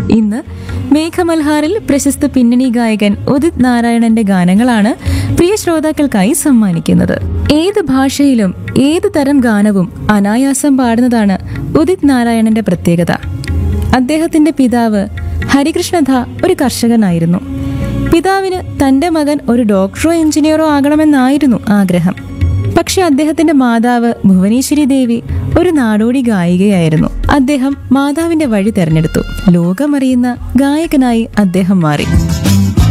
ഇന്ന് മേഘമൽഹാറിൽ പ്രശസ്ത പിന്നണി ഗായകൻ ഉദിത് നാരായണന്റെ ഗാനങ്ങളാണ് പ്രിയ ശ്രോതാക്കൾക്കായി സമ്മാനിക്കുന്നത് ഏത് ഭാഷയിലും ഏത് തരം ഗാനവും അനായാസം പാടുന്നതാണ് ഉദിത് നാരായണന്റെ പ്രത്യേകത അദ്ദേഹത്തിന്റെ പിതാവ് ഹരികൃഷ്ണധ ഒരു കർഷകനായിരുന്നു പിതാവിന് തന്റെ മകൻ ഒരു ഡോക്ടറോ എഞ്ചിനീയറോ ആകണമെന്നായിരുന്നു ആഗ്രഹം പക്ഷെ അദ്ദേഹത്തിന്റെ മാതാവ് ഭുവനേശ്വരി ദേവി ഒരു നാടോടി ഗായികയായിരുന്നു അദ്ദേഹം മാതാവിന്റെ വഴി തെരഞ്ഞെടുത്തു ലോകമറിയുന്ന ഗായകനായി അദ്ദേഹം മാറി